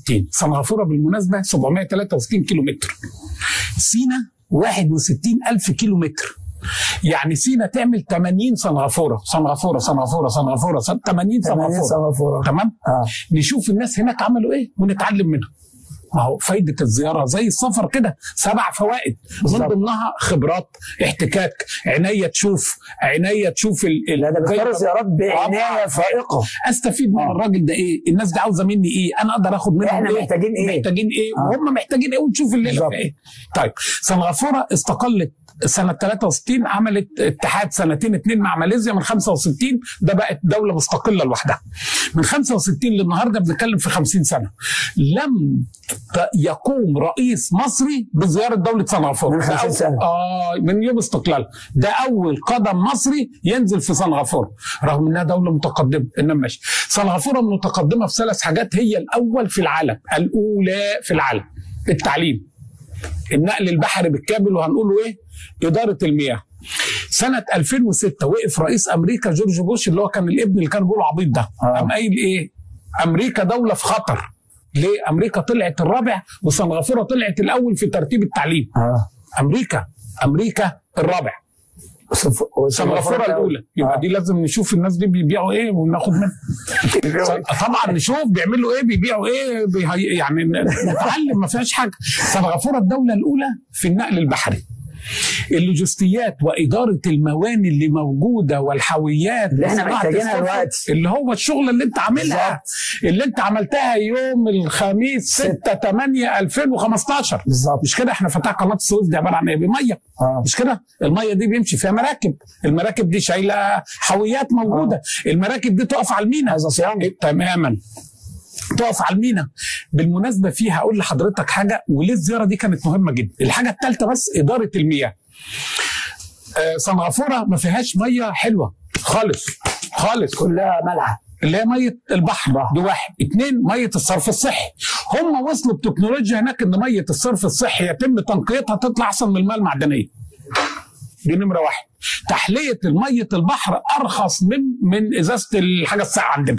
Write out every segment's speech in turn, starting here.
763 سنغافوره بالمناسبه 763 كيلو متر سينا 61 ألف كيلو متر يعني سينا تعمل 80 سنغافوره سنغافوره سنغافوره سنغافوره 80 سنغافوره سنغافوره تمام اه نشوف الناس هناك عملوا ايه ونتعلم منها ما هو فايدة الزيارة زي السفر كده سبع فوائد من بالظبط. ضمنها خبرات احتكاك عينيا تشوف عينيا تشوف ال... ال- لا ده زي- بيختار الزيارات بعنايه طبعاً. فائقه استفيد من آه. الراجل ده ايه الناس دي عاوزه مني ايه انا اقدر اخد منهم إحنا ايه محتاجين إيه؟ محتاجين ايه آه. وهم محتاجين ايه ونشوف الليله بالظبط. في ايه طيب سنغافوره استقلت سنة 63 عملت اتحاد سنتين اتنين مع ماليزيا من 65 ده بقت دولة مستقلة لوحدها من 65 للنهاردة بنتكلم في 50 سنة لم ت- يقوم رئيس مصري بزيارة دولة سنغافورة من ده 50 أول- سنة. آه من يوم استقلال ده أول قدم مصري ينزل في سنغافورة رغم إنها دولة متقدمة إنما ماشي سنغافورة متقدمة في ثلاث حاجات هي الأول في العالم الأولى في العالم التعليم النقل البحري بالكامل وهنقوله ايه اداره المياه سنة 2006 وقف رئيس أمريكا جورج بوش اللي هو كان الابن اللي كان بيقولوا عبيط ده آه. قام قايل إيه؟ أمريكا دولة في خطر ليه؟ أمريكا طلعت الرابع وسنغافورة طلعت الأول في ترتيب التعليم اه أمريكا أمريكا الرابع سنغافوره سنغافورة الأولى يبقى دي لازم نشوف الناس دي بيبيعوا إيه وناخد منها طبعا نشوف بيعملوا ايه بيبيعوا ايه بيهي يعني نتعلم ما فيهاش حاجه سنغافوره الدوله الاولى في النقل البحري اللوجستيات واداره المواني اللي موجوده والحاويات اللي احنا وصناعة محتاجينها السفن، دلوقتي. اللي هو الشغل اللي انت عاملها اللي انت عملتها يوم الخميس 6 8 2015 بالظبط مش كده احنا فتح قناه السويس دي عباره عن ايه بميه اه مش كده الميه دي بيمشي فيها مراكب المراكب دي شايله حاويات موجوده المراكب دي تقف على المينا عايزه صيانه إيه، تماما تقف على المينا بالمناسبه فيها هقول لحضرتك حاجه وليه الزياره دي كانت مهمه جدا الحاجه الثالثه بس اداره المياه آه، سنغافوره ما فيهاش ميه حلوه خالص خالص كلها ملعب اللي هي ميه البحر بحر. ده واحد اثنين ميه الصرف الصحي هم وصلوا بتكنولوجيا هناك ان ميه الصرف الصحي يتم تنقيتها تطلع احسن من الماء المعدنيه دي نمره واحد تحليه الميه البحر ارخص من من ازازه الحاجه الساقعه عندنا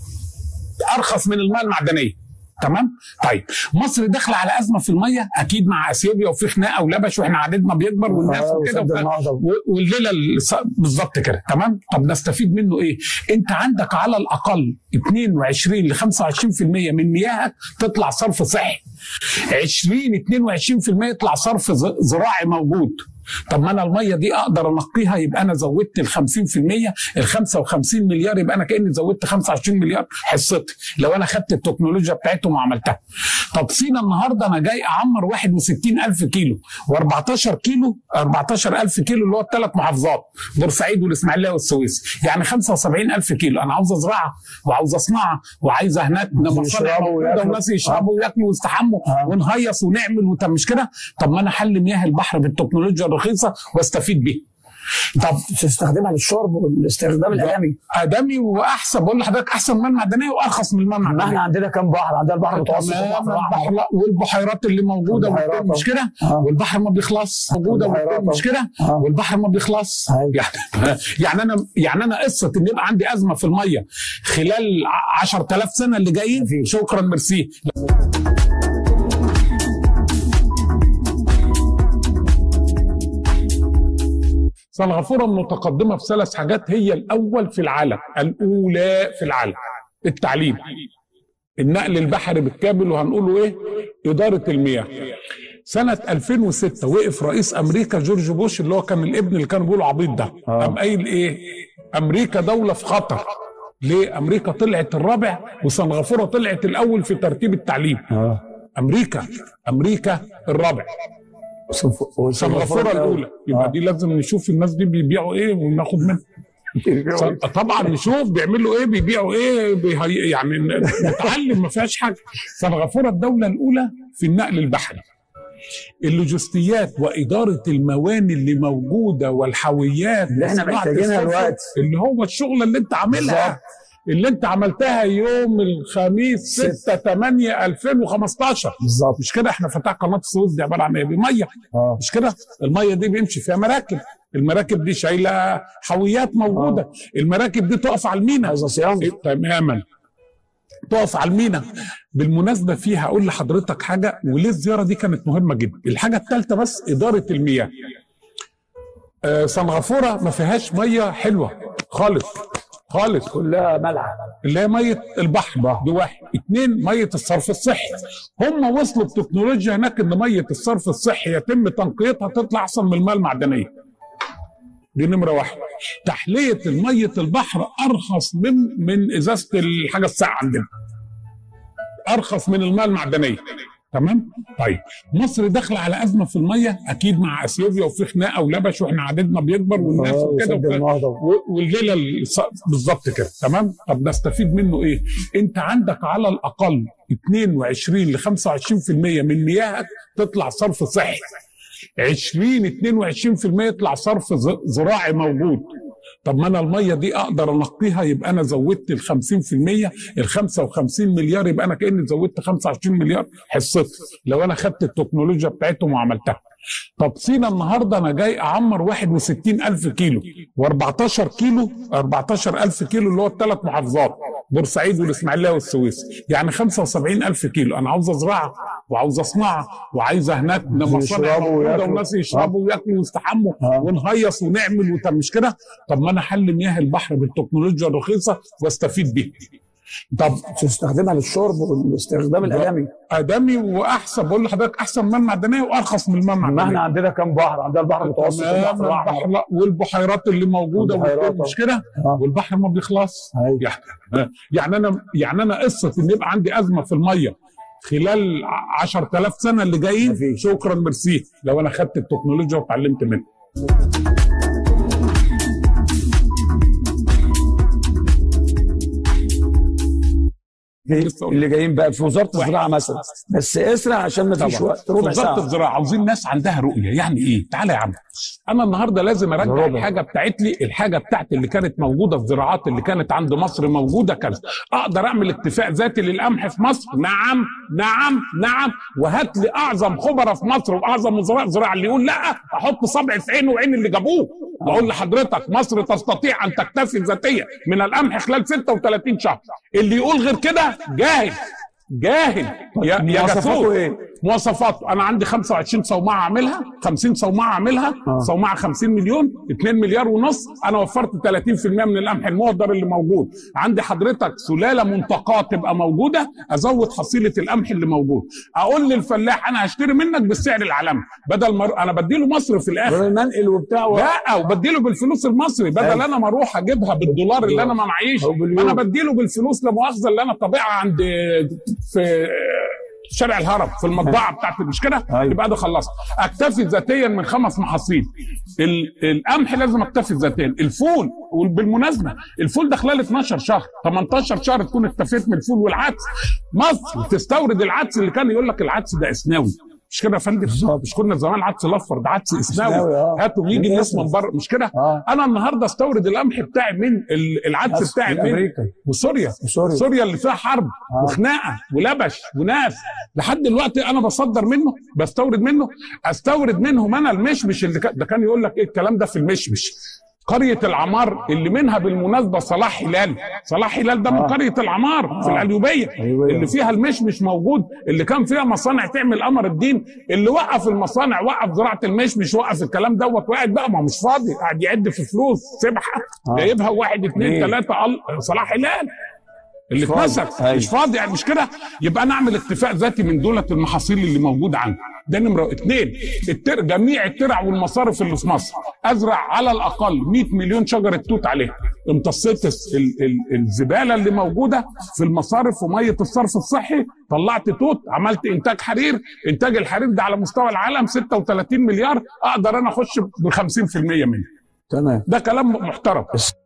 ارخص من الماء المعدنيه تمام طيب مصر داخله على ازمه في الميه اكيد مع اثيوبيا وفي خناقه ولبش واحنا عددنا بيكبر والناس آه، وكده وسد وف- النهضة. و- والليله الص- بالظبط كده تمام طب نستفيد منه ايه انت عندك على الاقل 22 ل 25% من مياهك تطلع صرف صحي 20 22% يطلع صرف ز- زراعي موجود طب ما انا الميه دي اقدر انقيها يبقى انا زودت ال 50% ال 55 مليار يبقى انا كاني زودت 25 مليار حصتي لو انا خدت التكنولوجيا بتاعتهم وعملتها طب سينا النهارده انا جاي اعمر 61 الف كيلو و14 كيلو 14 الف كيلو اللي هو الثلاث محافظات بورسعيد والاسماعيليه والسويس يعني 75 الف كيلو انا عاوز ازرعها وعاوز اصنعها وعايزه هناك مصانع يشربوا موجودة وياكلوا. وناس يشربوا وياكلوا ويستحموا آه. ونهيص ونعمل وت- مش كده طب ما انا احل مياه البحر بالتكنولوجيا الرخيصه واستفيد بيها طب تستخدمها للشرب والاستخدام الادمي ادمي واحسن بقول لحضرتك احسن من المعدنيه وارخص من الماء ما المعدنيه احنا عندنا كام بحر عندنا البحر المتوسط تمام، والبحر البحر الاحمر لا، والبحيرات اللي موجوده البحيرات والبحر مش كده آه. والبحر ما بيخلص موجوده البحيرات والبحر مش كده آه. والبحر ما بيخلص أيوة. يعني يعني انا يعني انا قصه ان يبقى عندي ازمه في الميه خلال 10000 سنه اللي جايين مفيش. شكرا ميرسي سنغافوره متقدمه في ثلاث حاجات هي الاول في العالم الاولى في العالم التعليم النقل البحري بالكامل وهنقوله ايه اداره المياه سنة 2006 وقف رئيس أمريكا جورج بوش اللي هو كان الابن اللي كانوا بيقولوا عبيط ده آه. قام قايل إيه؟ أمريكا دولة في خطر ليه؟ أمريكا طلعت الرابع وسنغافورة طلعت الأول في ترتيب التعليم اه أمريكا أمريكا الرابع سنغافورة الأولى يبقى دي لازم نشوف الناس دي بيبيعوا إيه وناخد منها ف- طبعا نشوف بيعملوا ايه بيبيعوا ايه بيهي يعني ن- نتعلم ما فيهاش حاجه سنغافوره الدوله الاولى في النقل البحري اللوجستيات واداره المواني اللي موجوده والحاويات اللي احنا وصناعة محتاجينها السفن، دلوقتي. اللي هو الشغل اللي انت عاملها بالظبط. اللي انت عملتها يوم الخميس 6 8 2015 بالظبط مش كده احنا فتح قناه السويس دي عباره عن ايه بميه اه مش كده الميه دي بيمشي فيها مراكب المراكب دي شايله حاويات موجوده المراكب دي تقف على المينا عايزه صيانه إيه، تماما تقف على المينا بالمناسبه فيها اقول لحضرتك حاجه وليه الزياره دي كانت مهمه جدا الحاجه الثالثه بس اداره المياه آه سنغافوره ما فيهاش ميه حلوه خالص خالص كلها ملعب اللي هي ميه البحر دي واحد اثنين ميه الصرف الصحي هم وصلوا بتكنولوجيا هناك ان ميه الصرف الصحي يتم تنقيتها تطلع احسن من الماء المعدنيه دي نمره واحد تحليه الميه البحر ارخص من من ازازه الحاجه الساقعه عندنا ارخص من الماء المعدنيه تمام طيب مصر داخله على ازمه في الميه اكيد مع اثيوبيا وفي خناقه ولبش واحنا عددنا بيكبر والناس آه، وكده وسد وكده. النهضة. و- والليله الص- بالظبط كده تمام طب نستفيد منه ايه انت عندك على الاقل 22 ل 25% من مياهك تطلع صرف صحي 20 22% يطلع صرف ز- زراعي موجود طب ما انا الميه دي اقدر انقيها يبقى انا زودت ال 50% ال 55 مليار يبقى انا كاني زودت 25 مليار حصتي لو انا خدت التكنولوجيا بتاعتهم وعملتها طب سينا النهارده انا جاي اعمر 61 الف كيلو و14 كيلو 14 الف كيلو اللي هو الثلاث محافظات بورسعيد والاسماعيليه والسويس يعني 75 الف كيلو انا عاوز ازرعها وعاوز اصنعها وعايزه هناك مصانع يشربوا موجوده وياكلوا. وناس يشربوا وياكلوا ويستحموا آه. ونهيص ونعمل وطب مش كده طب ما انا احل مياه البحر بالتكنولوجيا الرخيصه واستفيد بيها طب تستخدمها للشرب والاستخدام الادمي ادمي واحسن بقول لحضرتك احسن من المعدنيه وارخص من الماء ما احنا المعدنيه عندنا كام بحر عندنا البحر المتوسط والبحر تمام، الاحمر البحر لا، والبحيرات اللي موجوده والبحيرات، والكل، مش كده آه. والبحر ما بيخلص أيوة. يعني يعني انا يعني انا قصه ان يبقى عندي ازمه في الميه خلال 10000 سنه اللي جايين مفيش. شكرا ميرسي لو انا خدت التكنولوجيا واتعلمت منها لسه أقول. اللي جايين بقى في وزاره الزراعه مثلا بس اسرع عشان ما فيش طبعا وقت ربع وزاره ساعه الزراعه عاوزين ناس عندها رؤيه يعني ايه تعالى يا عم انا النهارده لازم ارجع ربع. الحاجه بتاعت لي الحاجه بتاعتي اللي كانت موجوده في زراعات اللي كانت عند مصر موجوده كذا اقدر اعمل اكتفاء ذاتي للقمح في مصر نعم نعم نعم وهات لي اعظم خبراء في مصر واعظم وزراء زراعه اللي يقول لا احط صبعي في عينه وعين اللي جابوه واقول لحضرتك مصر تستطيع ان تكتفي ذاتيا من القمح خلال 36 شهر اللي يقول غير كده جاهل جاهل يا يا مواصفاته جسور ايه؟ مواصفات انا عندي 25 صومعه اعملها 50 صومعه اعملها آه. صومعه 50 مليون 2 مليار ونص انا وفرت 30% من القمح المهدر اللي موجود عندي حضرتك سلاله منتقاه تبقى موجوده ازود حصيله القمح اللي موجود اقول للفلاح انا هشتري منك بالسعر العالمي بدل ما انا بديله مصر في الاخر بدل منقل وبتاع و... لا وبديله بالفلوس المصري بدل أيوة. انا ما اروح اجيبها بالدولار اللي انا ما معيش أو باليورو. انا بديله بالفلوس لا مؤاخذه اللي انا طابعها عند في شارع الهرم في المطبعه بتاعتي مش كده أيوة. يبقى ده خلصت اكتفي ذاتيا من خمس محاصيل ال- القمح لازم اكتفي ذاتيا الفول وبالمناسبه الفول ده خلال 12 شهر 18 شهر تكون اكتفيت من الفول والعدس مصر تستورد العدس اللي كان يقول لك العدس ده اسناوي مش كده يا فندم مش كنا زمان عدس الاصفر ده عدس اسناوي إسناوي، آه. هاتوا يجي من الناس اسمه. من بره مش كده آه. انا النهارده استورد القمح بتاعي من ال- العدس عدس بتاعي من من أمريكا. وسوريا وسوريا. سوريا اللي فيها حرب آه. وخناقه ولبش وناس لحد دلوقتي انا بصدر منه بستورد منه استورد منهم انا المشمش اللي كان ده كان يقول لك ايه الكلام ده في المشمش قرية العمار اللي منها بالمناسبة صلاح هلال صلاح هلال ده من آه. قرية العمار في آه. القليوبية أيوة. اللي فيها المشمش موجود اللي كان فيها مصانع تعمل قمر الدين اللي وقف المصانع وقف زراعة المشمش وقف الكلام دوت وقاعد بقى ما هو مش فاضي قاعد يعد في فلوس سبحة آه. جايبها واحد اتنين ليه؟ تلاتة ال- صلاح هلال اللي فاضي. اتمسك أيوة. مش فاضي يعني مش كده يبقى انا اعمل اكتفاء ذاتي من دولة المحاصيل اللي موجودة عندي ده نمرة اتنين التر... جميع الترع والمصارف اللي في مصر ازرع على الاقل 100 مليون شجرة توت عليها امتصيت الس- ال... ال... الزبالة اللي موجودة في المصارف ومية الصرف الصحي طلعت توت عملت انتاج حرير انتاج الحرير ده على مستوى العالم 36 مليار اقدر انا اخش ب 50% منه تمام ده كلام محترم